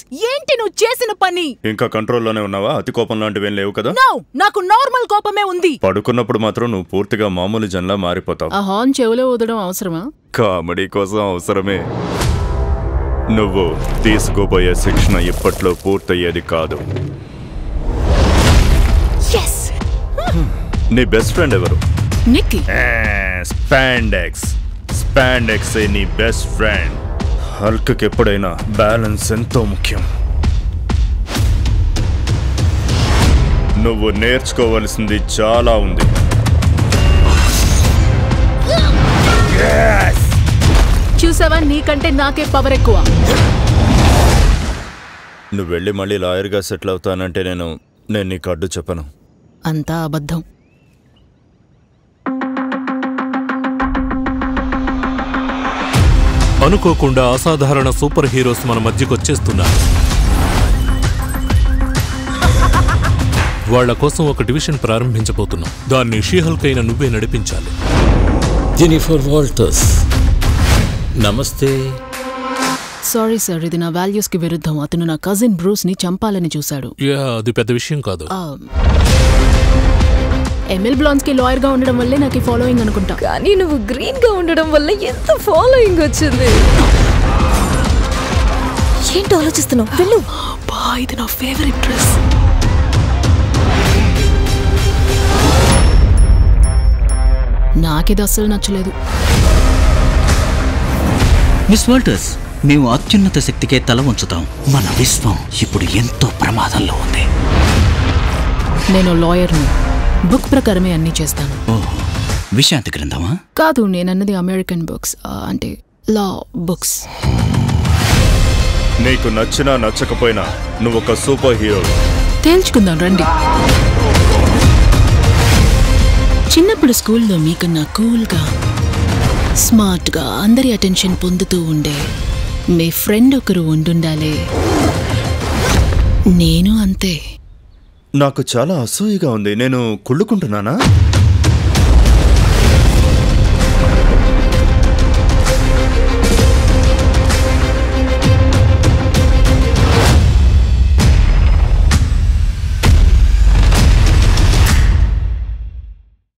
ఏంటి నువ్వు చేసిన పని ఇంకా కంట్రోల్లోనే ఉన్నావా అతి కోపం లాంటివేం లేవు కదా నో నాకు నార్మల్ కోపమే ఉంది పడుకున్నప్పుడు మాత్రం నువ్వు పూర్తిగా మామూలు జన్లా మారిపోతావు ఆ హార్న్ చెవిలో ఊదడం అవసరమా కామెడీ కోసం అవసరమే నువ్వు తీసుకోబోయే శిక్షణ ఇప్పట్లో పూర్తయ్యేది కాదు ఎస్ నీ బెస్ట్ ఫ్రెండ్ ఎవరు నిక్కీ స్పాండెక్స్ స్పాండెక్స్ నీ బెస్ట్ ఫ్రెండ్ హల్క్కి ఎప్పుడైనా బ్యాలెన్స్ ఎంతో ముఖ్యం నువ్వు నేర్చుకోవలసింది చాలా ఉంది చూసావా నీకంటే నాకే పవర్ ఎక్కువ నువ్వు వెళ్ళి మళ్ళీ లాయర్గా సెటిల్ అవుతానంటే నేను నేను నీకు అడ్డు చెప్పను అంతా అబద్ధం అనుకోకుండా అసాధారణ సూపర్ హీరోస్ మన మధ్యకొచ్చేస్తున్నారు వాళ్ళ కోసం ఒక డివిజన్ ప్రారంభించబోతున్నాం దాన్ని షీహల్క్ అయిన నువ్వే నడిపించాలి జెనిఫర్ వాల్టర్స్ నమస్తే సారీ సార్ ఇది నా వాల్యూస్ కి విరుద్ధం అతను నా కజిన్ బ్రూస్ ని చంపాలని చూశాడు యా అది పెద్ద విషయం కాదు ఎంఎల్ బ్లాన్స్ కి లాయర్ గా ఉండడం వల్లే నాకు ఈ ఫాలోయింగ్ అనుకుంటా కానీ నువ్వు గ్రీన్ గా ఉండడం వల్ల ఎంత ఫాలోయింగ్ వచ్చింది ఏంటి ఆలోచిస్తున్నావు వెళ్ళు బా ఇది నా ఫేవరెట్ డ్రెస్ నాకిది అస్సలు నచ్చలేదు మిస్ వాల్టర్స్ మేము అత్యున్నత శక్తికే తల ఉంచుతాం మన విశ్వం ఇప్పుడు ఎంతో ప్రమాదంలో ఉంది నేను లాయర్ని బుక్ ప్రకారమే అన్నీ చేస్తాను ఓహ్ విశాంతి గ్రంథమా కాదు నేనన్నది అమెరికన్ బుక్స్ అంటే లా బుక్స్ నీకు నచ్చినా నచ్చకపోయినా నువ్వు ఒక సూపర్ హీరో తేల్చుకుందాం రండి చిన్నప్పుడు స్కూల్లో మీకన్నా కూల్గా స్మార్ట్గా అందరి అటెన్షన్ పొందుతూ ఉండే మీ ఫ్రెండ్ ఒకరు ఉండుండాలే నేను అంతే నాకు చాలా అసూయగా ఉంది నేను కుళ్ళుకుంటున్నానా